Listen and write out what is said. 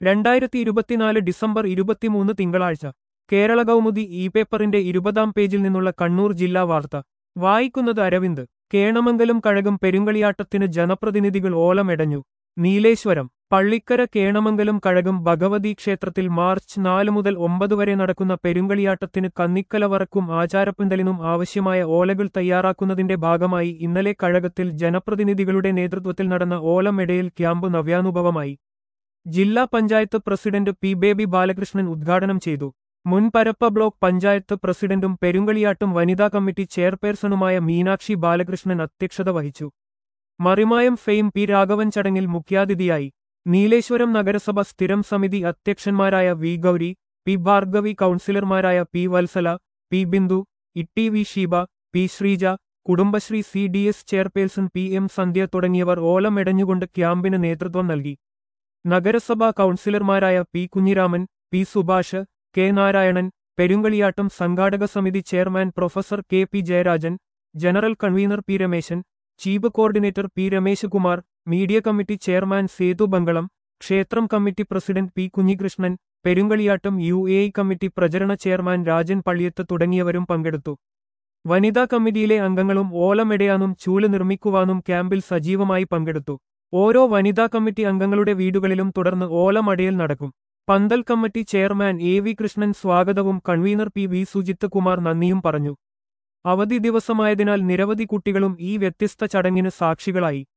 രണ്ടായിരത്തി ഇരുപത്തിനാല് ഡിസംബർ ഇരുപത്തിമൂന്ന് തിങ്കളാഴ്ച കേരള കൗമുദി ഇ പേപ്പറിന്റെ ഇരുപതാം പേജിൽ നിന്നുള്ള കണ്ണൂർ ജില്ലാ വാർത്ത വായിക്കുന്നത് അരവിന്ദ് കേണമംഗലം കഴകം പെരുങ്കളിയാട്ടത്തിന് ജനപ്രതിനിധികൾ ഓലമെടഞ്ഞു നീലേശ്വരം പള്ളിക്കര കേണമംഗലം കഴകം ഭഗവതി ക്ഷേത്രത്തിൽ മാർച്ച് നാല് മുതൽ ഒമ്പത് വരെ നടക്കുന്ന പെരുങ്കളിയാട്ടത്തിന് കന്നിക്കലവറക്കും ആചാരപ്പന്തലിനും ആവശ്യമായ ഓലകൾ തയ്യാറാക്കുന്നതിന്റെ ഭാഗമായി ഇന്നലെ കഴകത്തിൽ ജനപ്രതിനിധികളുടെ നേതൃത്വത്തിൽ നടന്ന ഓലമെടയിൽ ക്യാമ്പ് നവ്യാനുഭവമായി ജില്ലാ പഞ്ചായത്ത് പ്രസിഡന്റ് പി ബേബി ബാലകൃഷ്ണൻ ഉദ്ഘാടനം ചെയ്തു മുൻ പരപ്പ ബ്ലോക്ക് പഞ്ചായത്ത് പ്രസിഡന്റും പെരുങ്കളിയാട്ടും വനിതാ കമ്മിറ്റി ചെയർപേഴ്സണുമായ മീനാക്ഷി ബാലകൃഷ്ണൻ അധ്യക്ഷത വഹിച്ചു മറിമായം ഫെയിം പി രാഘവൻ ചടങ്ങിൽ മുഖ്യാതിഥിയായി നീലേശ്വരം നഗരസഭ സ്ഥിരം സമിതി അധ്യക്ഷന്മാരായ വി ഗൗരി പി ഭാർഗവി കൗൺസിലർമാരായ P Vatsala P Bindu Itty V Sheeba P Sreeja Kudumbashree C D S chairperson P M Sandhya തുടങ്ങിയവർ ഓലമെടഞ്ഞുകൊണ്ട് ക്യാമ്പിന് നേതൃത്വം നൽകി നഗരസഭാ കൗൺസിലർമാരായ P Kunhiraman P Subhash K Narayanan Perumkaliyattam സംഘാടക സമിതി chairman professor K P Jayarajan general convener P Rameshan chief coordinator P Ramesh Kumar media committee chairman Sethu Bangalam ക്ഷേത്രം committee president P Kunhikrishnan Perumkaliyattam U A I committee പ്രചരണ ചെയർമാൻ രാജൻ പള്ളിയത്ത് തുടങ്ങിയവരും പങ്കെടുത്തു വനിതാ കമ്മിറ്റിയിലെ അംഗങ്ങളും ഓലമെടയാനും ചൂല് നിർമ്മിക്കുവാനും ക്യാമ്പിൽ സജീവമായി പങ്കെടുത്തു ഓരോ വനിതാ കമ്മിറ്റി അംഗങ്ങളുടെ വീടുകളിലും തുടർന്ന് ഓലമടയൽ നടക്കും പന്തൽ committee chairman A V Krishnan സ്വാഗതവും convener P V Sujith Kumar നന്ദിയും പറഞ്ഞു അവധി ദിവസമായതിനാൽ നിരവധി കുട്ടികളും ഈ വ്യത്യസ്ത ചടങ്ങിന് സാക്ഷികളായി